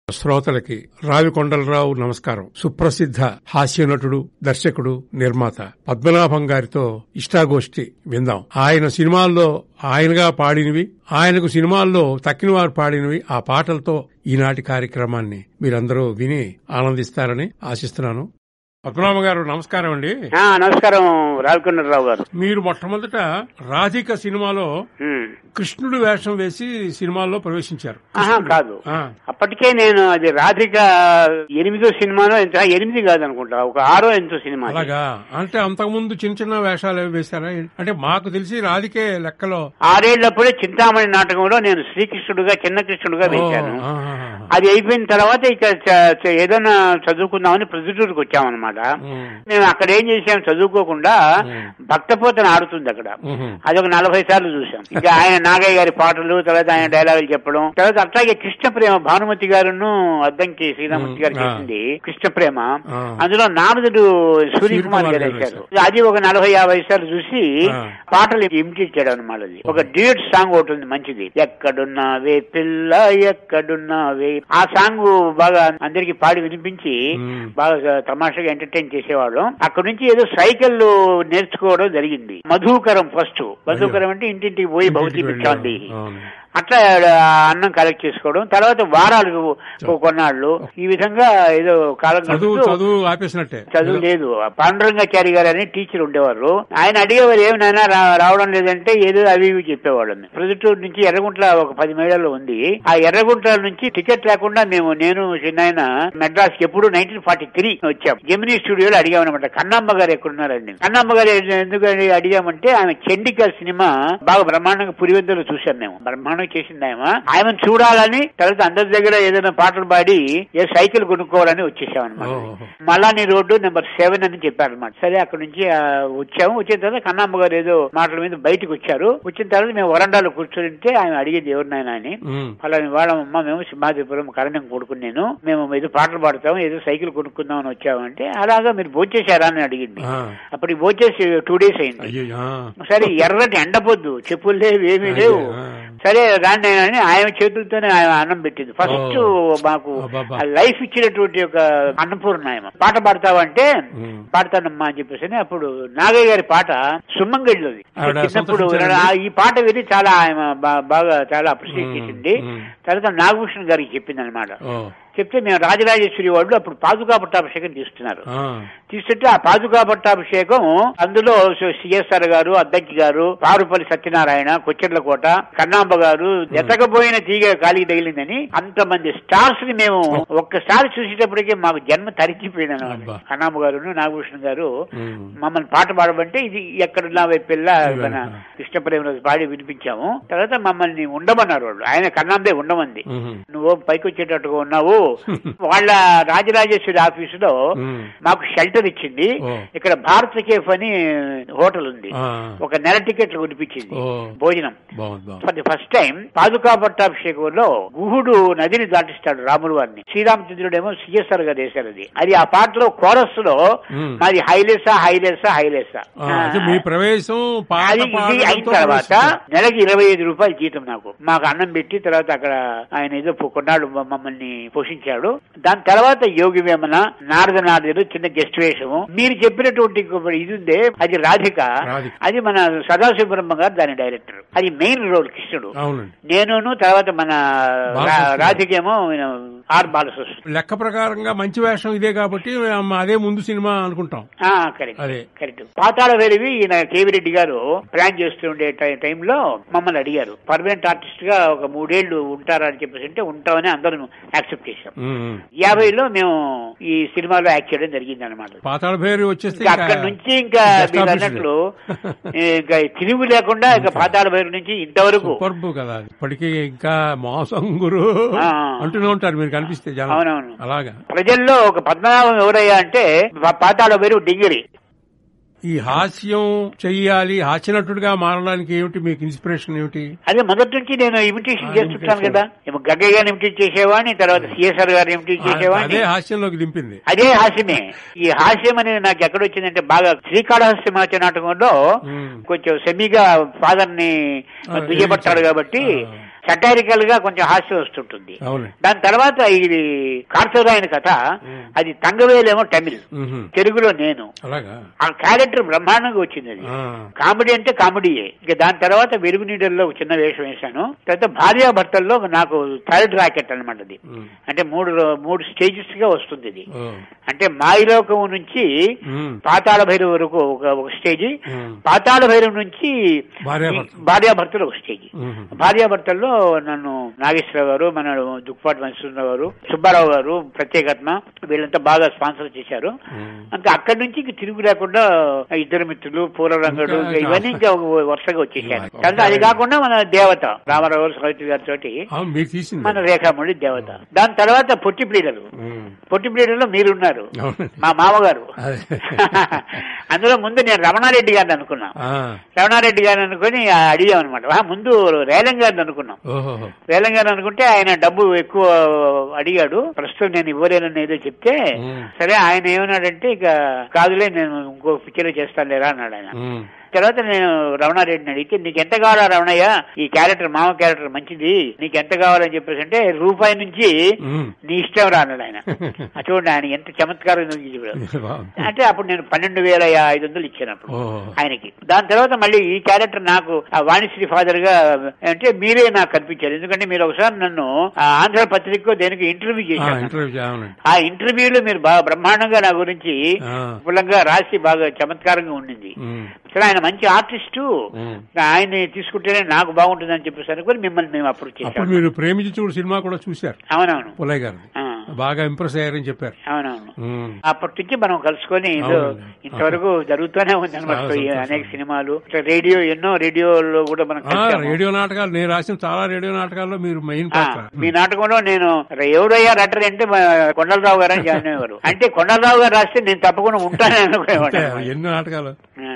శ్రోతలకి రావికొండలరావు నమస్కారం సుప్రసిద్ధ హాస్య నటుడు దర్శకుడు నిర్మాత పద్మనాభం గారితో ఇష్టాగోష్ఠి విందాం ఆయన సినిమాల్లో ఆయనగా పాడినవి ఆయనకు సినిమాల్లో తక్కిన వారు పాడినవి ఆ పాటలతో ఈనాటి కార్యక్రమాన్ని మీరందరూ విని ఆనందిస్తారని ఆశిస్తున్నాను పద్మనాభం గారు నమస్కారం అండి ఆ, నమస్కారం రావికొండరావు గారు మీరు మొట్టమొదట రాధిక సినిమాలో ఉమ్. కృష్ణుడు వేషం వేసి సినిమాల్లో ప్రవేశించారు ఆహా కాదు ఆ, అప్పటికే నేను అది రాధిక ఎనిమిదో సినిమానో ఎంత ఎనిమిది కాదు అనుకుంటా ఒక ఆరో ఎంతో సినిమా అది. అలాగా అంటే అంతకుముందు చిన్న చిన్న వేషాలు ఏవి వేశారా అంటే మాకు తెలిసి రాధికే లెక్కలో ఆరేళ్లప్పుడే చింతామణి నాటకంలో నేను శ్రీకృష్ణుడుగా చిన్న కృష్ణుడుగా వేశాను ఓ, ఆహాహా. అది అయిపోయిన తర్వాత ఇక చ- చ- ఏదైనా చదువుకుందామని ప్రొద్దుటూరుకు వచ్చామన్నమాట ఉమ్, మేము అక్కడ ఏం చేసాం చదువుకోకుండా ఉమ్. భక్తపోతను ఆడుతుంది అక్కడ ఉహు. అది ఒక నలభై సార్లు చూసాం ఇక ఆయన నాగయ్య గారి పాటలు తర్వాత ఆయన డైలాగులు చెప్పడం తర్వాత అట్లాగే కృష్ణ ప్రేమ భానుమతి గారును అద్దంకి శ్రీరామూర్తి గారు ఉమ్, ఆ. చేసింది కృష్ణ ప్రేమ ఆ. అందులో నారదుడు సూర్యకుమార్ సూర్యకుమార్ గారు గారు వేశారు అది ఒక నలభై యాభై సార్లు చూసి ఆ. పాటలు ఇమిటేట్ చేయడం అనమాట అది ఒక డ్యూట్ సాంగ్ ఒకటి ఉంది మంచిది ఎక్కడున్నావే పిల్ల ఎక్కడున్నావే ఆ సాంగ్ బాగా అందరికి పాడి వినిపించి ఉమ్. బాగా తమాషాగా ఎంటర్టైన్ చేసేవాళ్ళం అక్కడ నుంచి ఏదో సైకిల్ నేర్చుకోవడం జరిగింది మధుకరం ఫస్ట్ మధుకరం అంటే ఇంటింటికి పోయి భౌతిక భిక్షాంది అవును. అట్లా ఆ అన్నం కలెక్ట్ చేసుకోవడం తర్వాత వారాలు కొన్నాళ్ళు ఈ విధంగా ఏదో కాలం చదువు గడుపుతూ చదువు ఆపేసినట్టే చదువు లేదు పాండురంగాచారి గారు అని టీచర్ ఉండేవారు ఆయన అడిగేవారు ఏమైనా రావడం లేదంటే ఏదో అవి ఇవి చెప్పేవాళ్ళు ప్రొద్దుటూరు నుంచి ఎర్రగుంట్ల ఒక పది మైళ్ళలో ఉంది ఆ ఎర్రగుంట్ల నుంచి టికెట్ లేకుండా మేము నేను చిన్న మెడ్రాస్ కి ఎప్పుడు నైన్టీన్ ఫార్టీ త్రీ వచ్చాం జమినీ స్టూడియోలో అడిగామన్నమాట కన్నమ్మ గారు ఎక్కడున్నారండి కన్నమ్మ గారు ఎందుకు అడిగామంటే ఆమె చండిక సినిమా బాగా బ్రహ్మాండంగా పురివెందులో చూసాం మేము బ్రహ్మాండంగా చేసింది ఆమె ఆమెను చూడాలని తర్వాత అందరి దగ్గర ఏదైనా పాటలు పాడి ఏ సైకిల్ కొనుక్కోవాలని వచ్చేసాం అనమాట ఓహో. మల్లాని రోడ్డు నెంబర్ సెవెన్ అని చెప్పారనమాట సరే అక్కడ నుంచి ఆ, వచ్చాము వచ్చిన తర్వాత కన్నమ్మ గారు ఏదో మాటల మీద బయటకు వచ్చారు వచ్చిన తర్వాత మేము వరండాలో కూర్చుంటే ఆయన అడిగేది ఎవరినైనా అని ఉమ్. అలాని వాళ్ళమ్మ మేము సింహాద్రిపురం కరణం కొడుకుని నేను మేము ఏదో పాటలు పాడతాము ఏదో సైకిల్ కొనుక్కుందాం అని వచ్చామంటే అలాగా మీరు భోజేశారా అని అడిగింది ఆ. అప్పుడు భోజేసి టూ డేస్ అయింది అయ్యో ఆ. సరే ఎర్రటి ఎండపోద్దు చెప్పులు లేవు ఏమీ లేవు ఆ. సరే రాండి అని ఆయన చేతులతోనే ఆయన అన్నం పెట్టింది ఫస్ట్ ఓ. మాకు అబ్బబ్బా. ఆ లైఫ్ ఇచ్చినటువంటి ఒక అన్నపూర్ణ ఆయన పాట పాడతావంటే ఉమ్. పాడతానమ్మా అని చెప్పేసి అని అప్పుడు నాగయ్య గారి పాట సుమ్మంగడిలోది ఆవిడ చిన్నప్పుడు సంతోషించారండి? ఆ ఈ పాట విని చాలా ఆయన బా- బాగా చాలా అప్రిషియేట్ ఉమ్. చేసింది ఉమ్. తర్వాత నాగభూషణ్ గారికి చెప్పింది అనమాట ఓ. చెప్తే మేము రాజరాజేశ్వరి వాళ్ళు అప్పుడు పాదుకా పట్టాభిషేకం తీస్తున్నారు ఆ. తీసుకుంటే ఆ పాదుకా పట్టాభిషేకం అందులో సిఎస్ఆర్ గారు అద్దంకి గారు పారుపల్లి సత్యనారాయణ కొచ్చెర్లకోట కన్నాంబ గారు ఎతకపోయిన తీగ ఖాళీ తగిలిందని అంతమంది స్టార్స్ ని మేము ఒక్కసారి చూసేటప్పటికే మాకు జన్మ తరిచిపోయింది అబ్బా. అన్నమాట కన్నాంబ గారు నాగభూషణ్ గారు ఉమ్. మమ్మల్ని పాట పాడమంటే ఇది ఎక్కడున్నావే పిల్ల ఇవ్వండి. మన కృష్ణప్రేమరాజు పాడి వినిపించాము తర్వాత మమ్మల్ని ఉండమన్నారు వాళ్ళు ఆయన కన్నాంబే ఉండమంది ఉహు. నువ్వు పైకి వచ్చేటట్టుగా ఉన్నావు వాళ్ళ రాజరాజేశ్వరి ఆఫీసులో ఉమ్. మాకు షెల్టర్ ఇచ్చింది ఓ. ఇక్కడ భారత్ కేఫ్ అని హోటల్ ఉంది ఆ. ఒక నెల టికెట్లు కొనిపించింది ఓ. భోజనం బాగుంది బాగుంది ఫర్ ది ఫస్ట్ టైం పాదుకా పట్టాభిషేకంలో గుహుడు నదిని దాటిస్తాడు రాములు వారిని శ్రీరామచంద్రుడేమో సిఎస్ఆర్ గారు వేశారు అది అది ఆ పాటలో కోరస్ లో మ్మ్. మాది హైలేసా హైలేసా హైలేసా ఆ, అంటే మీ ప్రవేశం పాట అది ఇది అయిన పాడడంతో తర్వాత ప్రవేశించారు. నెలకి ఇరవై ఐదు రూపాయలు జీతం నాకు మాకు అన్నం పెట్టి తర్వాత అక్కడ ఆయన ఏదో పు- కొన్నాళ్ళు మ- మమ్మల్ని పోషించాడు దాని తర్వాత యోగి వేమన నారద నారదులు చిన్న గెస్ట్ వేషము మీరు చెప్పినటువంటి ఇంకొక ఇది ఉందే అది రాధిక రాధిక. అది మన సదాశివబ్రహ్మ గారు దాని డైరెక్టర్ అది మెయిన్ రోల్ కృష్ణుడు అవునండి నేనును తర్వాత మన రా- బాలకృష్ణ. రాధికేమో ఈయన ఆర్ బాలకృష్ణ లెక్క ప్రకారంగా మంచి వేషం ఇదే కాబట్టి మేము అదే ముందు సినిమా అనుకుంటాం కరెక్ట్ అదే. కరెక్ట్ పాతాళ వేలివి ఈయన కేవీ రెడ్డి గారు ప్లాన్ చేస్తుండే టై- టైంలో మమ్మల్ని అడిగారు పర్మనెంట్ ఆర్టిస్ట్ గా ఒక మూడేళ్లు ఉంటారా అని చెప్పేసి అంటే ఉంటామని అందరం యాక్సెప్ట్ చేశాం ఉమ్. యాభైలో మేము ఈ సినిమాలో యాక్ట్ చేయడం జరిగింది అనమాట పాతాళ భైరవి వచ్చేస్తే ఇంకా ఇంకా అక్కడి నుంచి ఇంకా guest మీరు officer. అన్నట్లు ఇంకా తిరుగు లేకుండా ఇంకా పాతాళ భైరు నుంచి ఇంతవరకు సూపర్బ్ కదా అది. ఇప్పటికీ ఇంకా మోసంగురు ఆ. అంటూనే ఉంటారు మీరు కనిపిస్తే జనం అవునవును. అలాగా ప్రజల్లో ఒక పద్మనాభం ఎవరయ్యా అంటే పా- పాతాళ భైరు డింగిరి ఈ హాస్యం చెయ్యాలి హాస్యనటుడిగా మారడానికి ఏమిటి మీకు ఇన్స్పిరేషన్ ఏమిటి అదే మొదటి నుంచి నేను ఇమిటేషన్ ఆ, చేస్తుంటాను imitation. కదా ఏమో గగ్గయ్య గారిని ఇమిటేట్ చేసేవాడిని తర్వాత సిఎస్ఆర్ గారిని ఇమిటేట్ చేసేవాడిని అదే హాస్యంలోకి దింపింది అదే హాస్యమే ఈ హాస్యం అనేది నాకు ఎక్కడ వచ్చిందంటే బాగా శ్రీకాళహస్తి నాట్య నాటకంలో ఉమ్. కొంచెం సెమీగా ఫాదర్ ని ఆ, దుయ్యబట్టాడు ఏడ్చాడు. కాబట్టి ఆ. సటారికల్ గా కొంచెం హాస్యం వస్తుంటుంది అవునండి దాని తర్వాత ఇది కార్తరాయన కథ మ్మ్. అది తంగవేలేమో తమిళ్ మ్హూ. తెలుగులో నేను అలాగా ఆ క్యారెక్టర్ బ్రహ్మాండంగా వచ్చింది అది ఆ. కామెడీ అంటే కామెడీయే ఇక దాని తర్వాత వెలుగు నీడల్లో ఒక చిన్న వేషం వేశాను తర్వాత భార్యాభర్తల్లో నాకు థర్డ్ రాకెట్ అనమాట అది మ్. అంటే మూడు రో- మూడు స్టేజెస్ గా వస్తుంది ఇది ఓ. అంటే మాయలోకం నుంచి మ్. పాతాళ భైరవ వరకు ఒక ఒక స్టేజి మ్. పాతాళ భైరవం నుంచి భార్యాభర్తలు. భార్యాభర్తలు ఒక స్టేజి మ్హూ. భార్యాభర్తల్లో నన్ను నాగేశ్వరరావు గారు మన దుక్పాటి మధుసూదనరావు గారు సుబ్బారావు గారు ప్రత్యేకత్మ వీళ్ళంతా బాగా స్పాన్సర్ చేశారు మ్. ఇంకా అక్కడి నుంచి ఇంక తిరుగు లేకుండా ఇద్దరు మిత్రులు పూలరంగడు ఇంకా- ఇంకా ఇవన్నీ ఇంకా వరుసగా వచ్చేసాను ఇంకా- తర్వాత అది కాకుండా మన దేవత రామారావు గారు సావిత్రి గారి తోటి అవును మీరు తీసింది మన రేఖామణి దేవత దాని తర్వాత పొట్టి ప్లీడరు మ్. పొట్టి ప్లీడర్లో మీరున్నారు అవునండి మా మామగారు అదే. అందులో ముందు నేను రమణారెడ్డి గారిని అనుకున్నా ఆ. రమణారెడ్డి గారిని అనుకుని అడిగాం అనమాట ముందు రేలం గారిని అనుకున్నాం ఓహో వేలం గారు అనుకుంటే ఆయన డబ్బు ఎక్కువ అడిగాడు ప్రస్తుతం నేను ఇవ్వలేనని ఏదో చెప్తే మ్. సరే ఆయన ఏమన్నాడంటే ఇక కాదులే నేను ఇంకో పిక్చర్ చేస్తాను లేరా అన్నాడు ఆయన మ్. తర్వాత నేను రమణారెడ్డిని అడిగితే నీకు ఎంత కావాలా రమణయ్య ఈ క్యారెక్టర్ మామ క్యారెక్టర్ మంచిది నీకు ఎంత కావాలని చెప్పేసి అంటే రూపాయి నుంచి మ్. నీ ఇష్టం రా అన్నాడు ఆయన ఆ చూడండి ఆయన ఎంత చమత్కారం చెప్పాడు బాగుంది. అంటే అప్పుడు నేను పన్నెండు వేల ఐదు వందలు ఇచ్చాను అప్పుడు ఓహో ఆయనకి దాని తర్వాత మళ్ళీ ఈ క్యారెక్టర్ నాకు ఆ వాణిశ్రీ ఫాదర్ గా అంటే మీరే నాకు కనిపించారు ఎందుకంటే మీరు ఒకసారి నన్ను ఆ ఆంధ్ర పత్రికలో దేనికి ఇంటర్వ్యూ ఆ, చేశారు ఇంటర్వ్యూ అవునండి ఆ ఇంటర్వ్యూలో మీరు బాగా బ్రహ్మాండంగా నా గురించి ఆ. విపులంగా రాసి బాగా చమత్కారంగా ఉండింది మ్. సరే ఆయన మంచి ఆర్టిస్టు మ్. ఆయన్ని తీసుకుంటేనే నాకు బాగుంటుందని చెప్పేసి అనుకుని మిమ్మల్ని మేము అప్రోచ్ అప్పుడు చేశాం మీరు ప్రేమించి చూడు సినిమా కూడా చూశారు అవునవును పుల్లయ్య గారు ఆ, బాగా ఇంప్రెస్ అయ్యారని చెప్పారు అవునవును మ్. అప్పటి నుంచి మనం కలుసుకొని ఏదో అవునండి. ఇంతవరకు జరుగుతూనే ఉంది అనమాట చాలా సంతోషం. అనేక సినిమాలు ఇట్లా రేడియో ఎన్నో రేడియోలో కూడా మనం ఆ, కలిసాము. రేడియో నాటకాలు నేను రాసిన చాలా రేడియో నాటకాల్లో మీరు మెయిన్ ఆ, పాత్ర మీ నాటకంలో నేను ఎవరయ్యా రటర్ అంటే మా కొండలరావు గారు అని జాయిన్ అయ్యేవారు అంటే కొండలరావు గారు రాస్తే నేను తప్పకుండా ఉంటానని అనుకునేవాడు అంటే ఎన్నో నాటకాలు ఆ,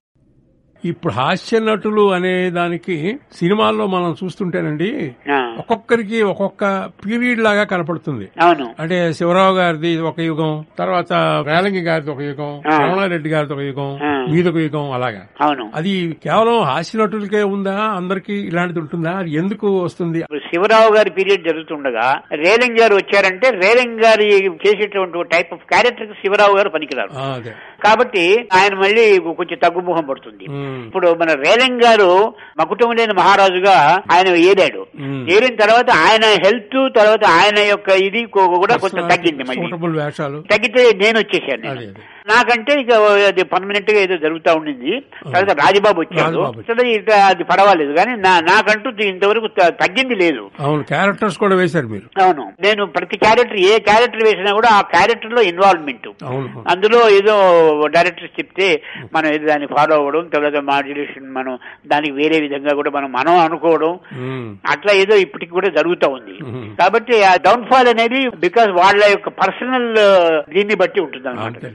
ఇప్పుడు హాస్య నటులు అనే దానికి సినిమాల్లో మనం చూస్తుంటేనండి ఆ, ఒక్కొక్కరికి ఒక్కొక్క పీరియడ్ లాగా కనపడుతుంది అవును అంటే శివరావు గారిది ఒక యుగం తర్వాత రేలంగి గారిది ఒక యుగం ఆ. రమణారెడ్డి గారిది ఒక యుగం ఆ. మీదొక యుగం అలాగా అవును అది కేవలం హాస్య నటులకే ఉందా అందరికి ఇలాంటిది ఉంటుందా అది ఎందుకు వస్తుంది ఇప్పుడు శివరావు గారి పీరియడ్ జరుగుతుండగా రేలింగ్ గారు వచ్చారంటే రేలింగ్ గారి చేసేటువంటి టైప్ ఆఫ్ క్యారెక్టర్ కి శివరావు గారు పనికిరారు ఆ, అదే కాబట్టి ఆయన మళ్ళీ కొంచెం తగ్గుముఖం పడుతుంది ఉమ్, ఇప్పుడు మన రేలింగ్ గారు మకుటం లేని మహారాజుగా ఆయన ఏరాడు ఉమ్. ఏరిన తర్వాత ఆయన హెల్త్ తర్వాత ఆయన యొక్క ఇది కూ- కూడా కొంచెం తగ్గింది మళ్ళీ సూటబుల్ వేషాలు తగ్గితే నేను వచ్చేసాను నేను. అదే అదే నాకంటే ఇక అది పర్మనెంట్ గా ఏదో జరుగుతా ఉండింది తర్వాత రాజబాబు వచ్చాడు రాజబాబు వచ్చాడు. సరే ఇక అది పర్వాలేదు కానీ నా నాకంటూ ఇంతవరకు త- తగ్గింది లేదు అవును క్యారెక్టర్స్ కూడా వేశారు మీరు అవును నేను ప్రతి క్యారెక్టర్ ఏ క్యారెక్టర్ వేసినా కూడా ఆ క్యారెక్టర్ లో ఇన్వాల్వ్మెంట్ అవును అందులో ఏదో డైరెక్టర్స్ చెప్తే మనం ఏదో దాన్ని ఫాలో అవ్వడం తర్వాత మాడ్యులేషన్ మనం దానికి వేరే విధంగా కూడా మనం మనం అనుకోవడం ఉమ్, అట్లా ఏదో ఇప్పటికి కూడా జరుగుతూ ఉంది మ్మ్. కాబట్టి ఆ డౌన్ ఫాల్ అనేది బికాస్ వాళ్ళ యొక్క పర్సనల్ దీన్ని బట్టి ఉంటుంది అనమాట అంతే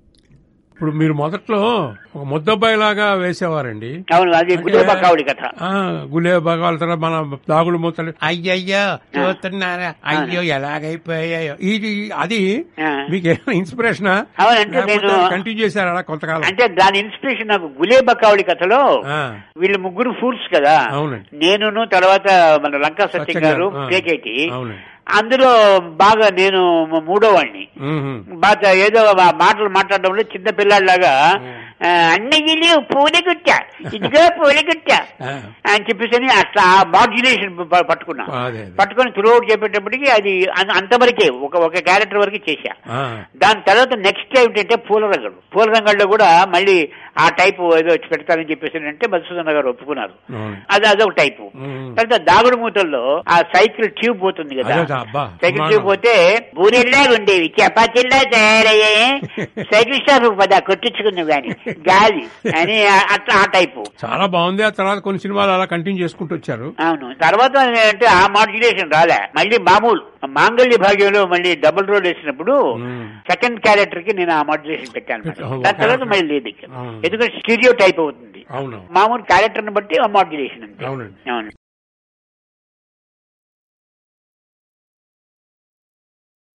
ఇప్పుడు మీరు మొదట్లో ఒక ముద్దబ్బాయి లాగా వేసేవారండి అవును అది గులేబా కావుడి కథ ఆ గులే భగవాల తర్వాత మన దాగుడు మూతలు అయ్యయ్యో చూస్తున్నారా అయ్యో ఎలాగైపోయాయో ఇది అది ఆ. మీకు ఏమైనా ఇన్స్పిరేషన్ అవునంటే నేను కంటిన్యూ చేశారు అలా కొంతకాలం అంటే దాని ఇన్స్పిరేషన్ నాకు గులేబా కావుడి కథలో ఆ, వీళ్ళు ముగ్గురు ఫూల్స్ కదా అవునండి నేనును తర్వాత మన లంకా సత్యం సత్యం గారు గారు, ఆ. కేకేటి అవునండి అందులో బాగా నేను మూడో వాడిని మ్మ్. బాగా ఏదో ఆ మాటలు మాట్లాడడంలో చిన్న పిల్లాడిలాగా ఆ, అన్నగిలి పూలగుట్ట ఇదిగో పూలగుట్ట ఆ, అని చెప్పేసి అని అట్లా మాడ్యులేషన్ పట్టుకున్నా అదే అదే. పట్టుకొని త్రూఅవుట్ చెప్పేటప్పటికి అది అం- అంతవరకే ఒక ఒక క్యారెక్టర్ వరకు చేశా ఆ, దాని తర్వాత నెక్స్ట్ ఏంటంటే పూలరంగడు పూలరంగడిలో కూడా మళ్ళీ ఆ టైపు ఏదో వచ్చి పెడతారని చెప్పేసి అంటే మధుసూదన్ గారు ఒప్పుకున్నారు అవును. అది అదొక టైపు మ్మ్. తర్వాత దాగుడు మూతల్లో ఆ సైకిల్ ట్యూబ్ పోతుంది కదా అదే అబ్బా సైకిల్ ట్యూబ్ పోతే బూరెల్లా ఉండేవి చపాతీల్లా తయారయ్యే సైకిల్ షాప్ పద కొట్టించుకుంది గాని గాలి అని ఆ- అట్లా ఆ టైపు చాలా బాగుంది ఆ తర్వాత కొన్ని సినిమాలు అలా కంటిన్యూ చేసుకుంటూ వచ్చారు అవును తర్వాత అంటే ఆ మాడ్యులేషన్ రాలే మళ్ళీ మామూలు మాంగళ్య భాగ్యంలో మళ్ళీ డబుల్ రోడ్ వేసినప్పుడు మ్మ్. సెకండ్ క్యారెక్టర్ కి నేను ఆ మాడ్యులేషన్ పెట్టాను పెట్టావు. అన్నమాట. దాని తర్వాత మళ్ళీ లేదు ఇక. అవును. ఎందుకంటే స్టీరియో టైప్ అవుతుంది అవును మామూలు క్యారెక్టర్ ని బట్టి ఆ మాడ్యులేషన్ అంతే అవునండి అవును